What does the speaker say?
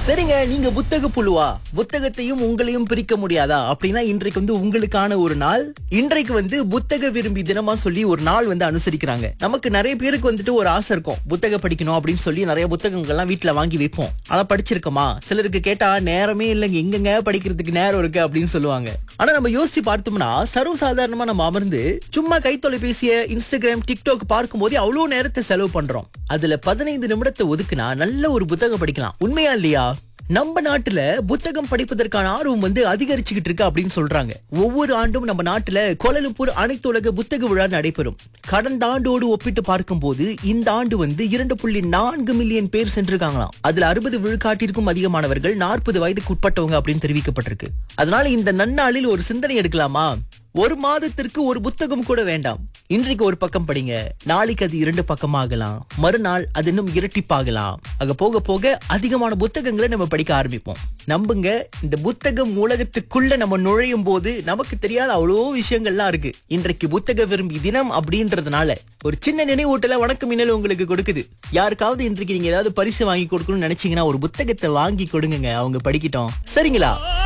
சரிங்க நீங்க புத்தக புழுவா புத்தகத்தையும் உங்களையும் பிரிக்க முடியாதா அப்படின்னா இன்றைக்கு வந்து உங்களுக்கான ஒரு நாள் இன்றைக்கு வந்து புத்தக விரும்பி தினமா சொல்லி ஒரு நாள் வந்து அனுசரிக்கிறாங்க நமக்கு நிறைய பேருக்கு வந்துட்டு ஒரு ஆசை இருக்கும் புத்தகம் படிக்கணும் அப்படின்னு சொல்லி நிறைய புத்தகங்கள்லாம் வீட்ல வாங்கி வைப்போம் ஆனா படிச்சிருக்கோமா சிலருக்கு கேட்டா நேரமே இல்லைங்க எங்கங்க படிக்கிறதுக்கு நேரம் இருக்கு அப்படின்னு சொல்லுவாங்க ஆனா நம்ம யோசிச்சு பார்த்தோம்னா சர்வசாதாரணமா நம்ம அமர்ந்து சும்மா கைத்தொலைபேசிய இன்ஸ்டாகிராம் டிக்டாக் பார்க்கும் போதே அவ்வளவு நேரத்தை செலவு பண்றோம் அதுல பதினைந்து நிமிடத்தை ஒதுக்குனா நல்ல ஒரு புத்தகம் படிக்கலாம் உண்மையா இல்லையா நம்ம நாட்டுல புத்தகம் படிப்பதற்கான ஆர்வம் வந்து அதிகரிச்சுக்கிட்டு இருக்கு அப்படின்னு சொல்றாங்க ஒவ்வொரு ஆண்டும் நம்ம நாட்டுல கோலலம்பூர் அனைத்து உலக புத்தக விழா நடைபெறும் கடந்த ஆண்டோடு ஒப்பிட்டு பார்க்கும்போது இந்த ஆண்டு வந்து இரண்டு புள்ளி நான்கு மில்லியன் பேர் சென்றிருக்காங்களாம் அதுல அறுபது விழுக்காட்டிற்கும் அதிகமானவர்கள் நாற்பது வயதுக்கு உட்பட்டவங்க அப்படின்னு தெரிவிக்கப்பட்டிருக்கு அதனால இந்த நன்னாளில் ஒரு சிந்தனை எடுக்கலாமா ஒரு மாதத்திற்கு ஒரு புத்தகம் கூட வேண்டாம் இன்றைக்கு ஒரு பக்கம் படிங்க நாளைக்கு அது இரண்டு பக்கமாகலாம் மறுநாள் அது இன்னும் இரட்டிப்பாகலாம் அங்க போக போக அதிகமான புத்தகங்களை நம்ம படிக்க ஆரம்பிப்போம் நம்புங்க இந்த புத்தகம் உலகத்துக்குள்ள நம்ம நுழையும் போது நமக்கு தெரியாத அவ்வளோ விஷயங்கள்லாம் இருக்கு இன்றைக்கு புத்தக விரும்பி தினம் அப்படின்றதுனால ஒரு சின்ன நினைவூட்டல வணக்கம் மின்னல் உங்களுக்கு கொடுக்குது யாருக்காவது இன்றைக்கு நீங்க ஏதாவது பரிசு வாங்கி கொடுக்கணும்னு நினைச்சீங்கன்னா ஒரு புத்தகத்தை வாங்கி கொடுங்க அவங்க படிக்கட்டும் சரிங்களா